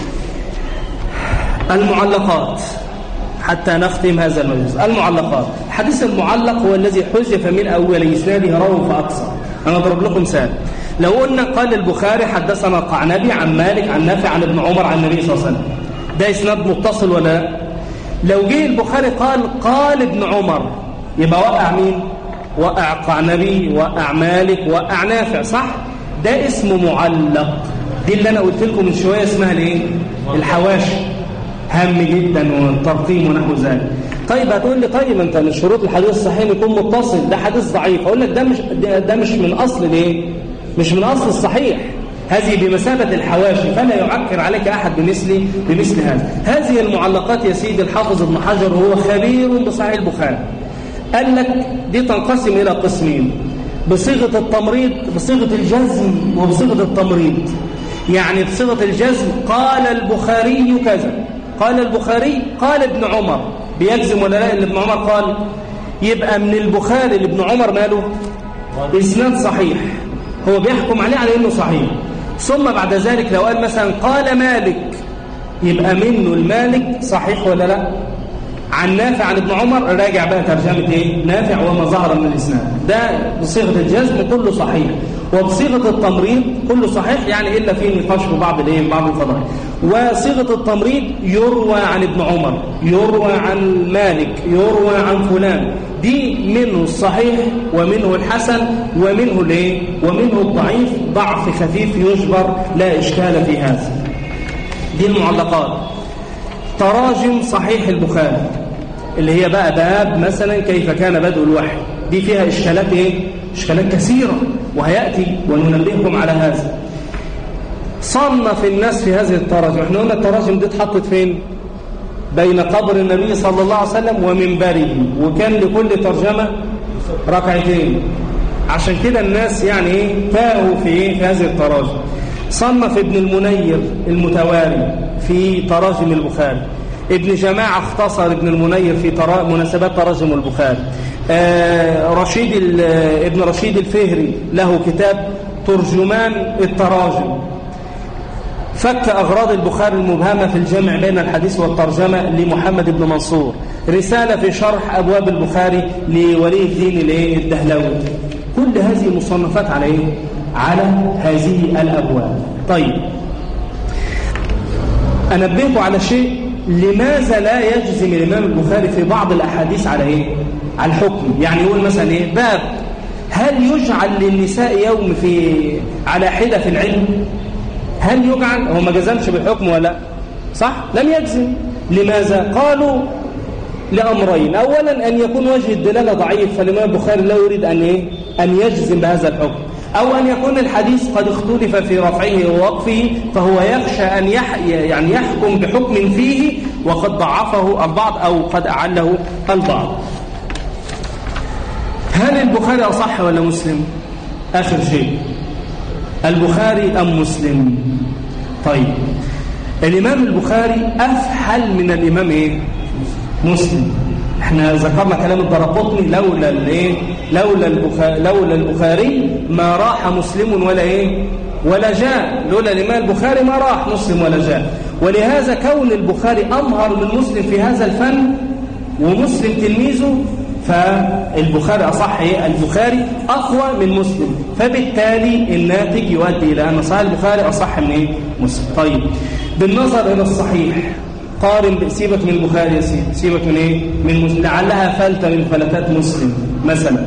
المعلقات حتى نختم هذا المجلس المعلقات الحديث المعلق هو الذي حذف من أول إسناده روى فأكثر أنا أضرب لكم مثال لو قلنا قال البخاري حدثنا القعنبي عن مالك عن نافع عن ابن عمر عن النبي صلى الله عليه وسلم ده إسناد متصل ولا لا لو جه البخاري قال قال ابن عمر يبقى وقع مين وقع قعنبي وقع مالك وقع نافع صح ده اسمه معلق دي اللي أنا قلت لكم من شوية اسمها الايه الحواشي هام جدا والترقيم ونحو ذلك طيب هتقول لي طيب انت من شروط الحديث الصحيح يكون متصل ده حديث ضعيف اقول لك ده مش ده, ده مش من اصل الايه مش من اصل الصحيح هذه بمثابة الحواشي فلا يعكر عليك أحد بمثل بمثل هذا هذه المعلقات يا سيدي الحافظ ابن حجر وهو خبير بصحيح البخاري قال لك دي تنقسم إلى قسمين بصيغة التمريض بصيغة الجزم وبصيغة التمريض يعني بصيغة الجزم قال البخاري كذا قال البخاري قال ابن عمر بيجزم ولا لا اللي ابن عمر قال يبقى من البخاري لابن عمر ماله اسناد صحيح هو بيحكم عليه على انه صحيح ثم بعد ذلك لو قال مثلا قال مالك يبقى منه المالك صحيح ولا لا عن نافع عن ابن عمر راجع بقى ترجمة ايه نافع وما ظهر من الاسناد ده بصيغة الجزم كله صحيح وبصيغة التمريض كله صحيح يعني إلا فيه نقاش في بعض الايه بعض الفضائل وصيغة التمريض يروى عن ابن عمر يروى عن مالك يروى عن فلان دي منه الصحيح ومنه الحسن ومنه الايه ومنه الضعيف ضعف خفيف يجبر لا إشكال في هذا دي المعلقات تراجم صحيح البخاري اللي هي بقى باب مثلا كيف كان بدء الوحي دي فيها إشكالات إيه؟ إشكالات كثيرة وهيأتي وننبهكم على هذا صنف الناس في هذه التراجم احنا قلنا التراجم دي اتحطت فين بين قبر النبي صلى الله عليه وسلم ومنبره وكان لكل ترجمة ركعتين عشان كده الناس يعني ايه تاهوا في ايه في هذه التراجم صنف ابن المنير المتواري في تراجم البخاري ابن جماعة اختصر ابن المنير في ترا... مناسبات تراجم البخاري آه رشيد ال... ابن رشيد الفهري له كتاب ترجمان التراجم فك أغراض البخاري المبهمة في الجمع بين الحديث والترجمة لمحمد بن منصور رسالة في شرح أبواب البخاري لولي الدين الدهلوي كل هذه مصنفات على إيه؟ على هذه الأبواب طيب أنبهكم على شيء لماذا لا يجزم الإمام البخاري في بعض الأحاديث على إيه؟ على الحكم يعني يقول مثلا إيه باب هل يجعل للنساء يوم في على حدة في العلم هل يجعل هو ما جزمش بالحكم ولا صح لم يجزم لماذا قالوا لأمرين أولا أن يكون وجه الدلالة ضعيف فالإمام البخاري لا يريد أن إيه؟ أن يجزم بهذا الحكم أو أن يكون الحديث قد اختلف في رفعه ووقفه فهو يخشى أن يح يعني يحكم بحكم فيه وقد ضعفه البعض أو قد أعله البعض هل البخاري أصح ولا مسلم آخر شيء البخاري أم مسلم طيب الإمام البخاري أفحل من الإمام إيه مسلم احنا ذكرنا كلام الدرقطني لولا الايه لولا البخاري لولا البخاري ما راح مسلم ولا ايه ولا جاء لولا الامام البخاري ما راح مسلم ولا جاء ولهذا كون البخاري امهر من مسلم في هذا الفن ومسلم تلميذه فالبخاري اصح ايه البخاري اقوى من مسلم فبالتالي الناتج يؤدي الى ان صحيح البخاري اصح من ايه مسلم طيب بالنظر الى الصحيح قارن سيبك من البخاري يا سيدي سيبك من ايه من مسلم لعلها فلتة من فلتات مسلم مثلا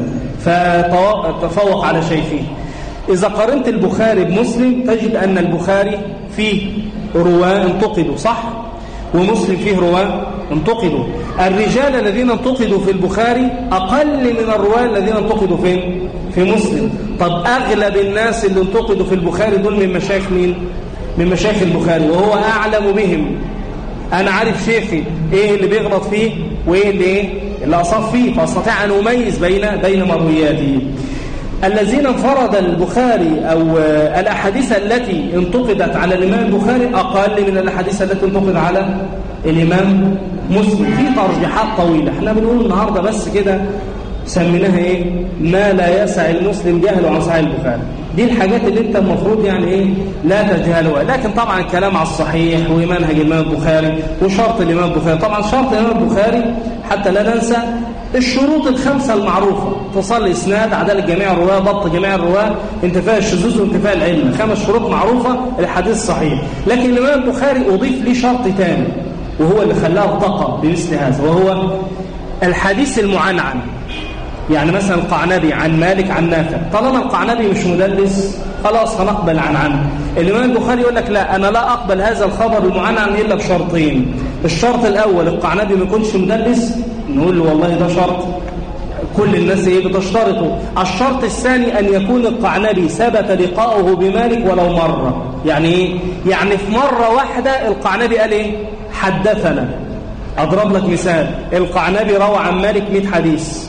فتفوق على شيء فيه إذا قارنت البخاري بمسلم تجد أن البخاري فيه رواة انتقدوا صح ومسلم فيه رواة انتقدوا الرجال الذين انتقدوا في البخاري أقل من الرواة الذين انتقدوا فين في مسلم طب أغلب الناس اللي انتقدوا في البخاري دول من مشايخ مين من مشايخ البخاري وهو أعلم بهم أنا عارف شيخي إيه اللي بيغلط فيه وإيه اللي إيه اللي أصاب فيه فأستطيع أن أميز بين بين مروياته الذين انفرد البخاري أو الأحاديث التي انتقدت على الإمام البخاري أقل من الأحاديث التي انتقد على الإمام مسلم في ترجيحات طويلة احنا بنقول النهاردة بس كده سميناها ايه ما لا يسع المسلم جهله عن صحيح البخاري دي الحاجات اللي انت المفروض يعني ايه لا تجهلها لكن طبعا الكلام على الصحيح ومنهج الامام البخاري وشرط الامام البخاري طبعا شرط الامام البخاري حتى لا ننسى الشروط الخمسة المعروفة تصل إسناد عدالة جميع الرواة ضبط جميع الرواة انتفاء الشذوذ وانتفاء العلم خمس شروط معروفة الحديث صحيح لكن الإمام البخاري أضيف لي شرط ثاني وهو اللي خلاه ارتقى بمثل هذا وهو الحديث المعنعن يعني مثلا القعنبي عن مالك عن نافع طالما القعنبي مش مدلس خلاص هنقبل عن عنه الإمام البخاري يقول لك لا أنا لا أقبل هذا الخبر المعنعن إلا بشرطين الشرط الأول القعنبي ما يكونش مدلس نقول له والله ده شرط كل الناس ايه بتشترطه الشرط الثاني أن يكون القعنبي ثبت لقاؤه بمالك ولو مرة يعني ايه يعني في مرة واحدة القعنبي قال ايه حدثنا أضرب لك مثال القعنبي روى عن مالك 100 حديث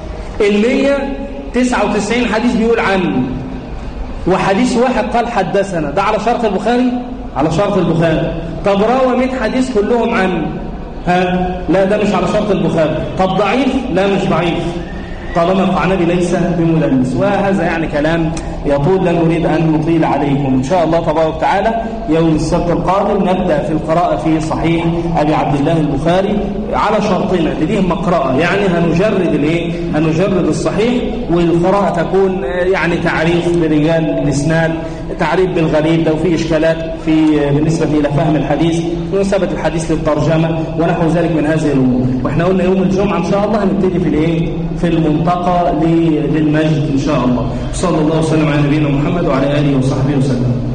المية تسعة وتسعين حديث بيقول عنه وحديث واحد قال حدثنا ده على شرط البخاري على شرط البخاري طب روى 100 حديث كلهم عنه ها لا ده مش على شرط البخاري طب ضعيف لا مش ضعيف طالما القعنبي ليس بمدلس وهذا يعني كلام يطول لا نريد أن نطيل عليكم إن شاء الله تبارك وتعالى يوم السبت القادم نبدأ في القراءة في صحيح أبي عبد الله البخاري على شرطنا اللي ليه مقرأة يعني هنجرد الايه هنجرد الصحيح والقراءة تكون يعني تعريف برجال الإسناد تعريف بالغريب لو في إشكالات في بالنسبة إلى فهم الحديث مناسبة الحديث للترجمة ونحو ذلك من هذه الأمور وإحنا قلنا يوم الجمعة إن شاء الله هنبتدي في الإيه في المنطقة للمجد إن شاء الله صلى الله وسلم على نبينا محمد وعلى آله وصحبه وسلم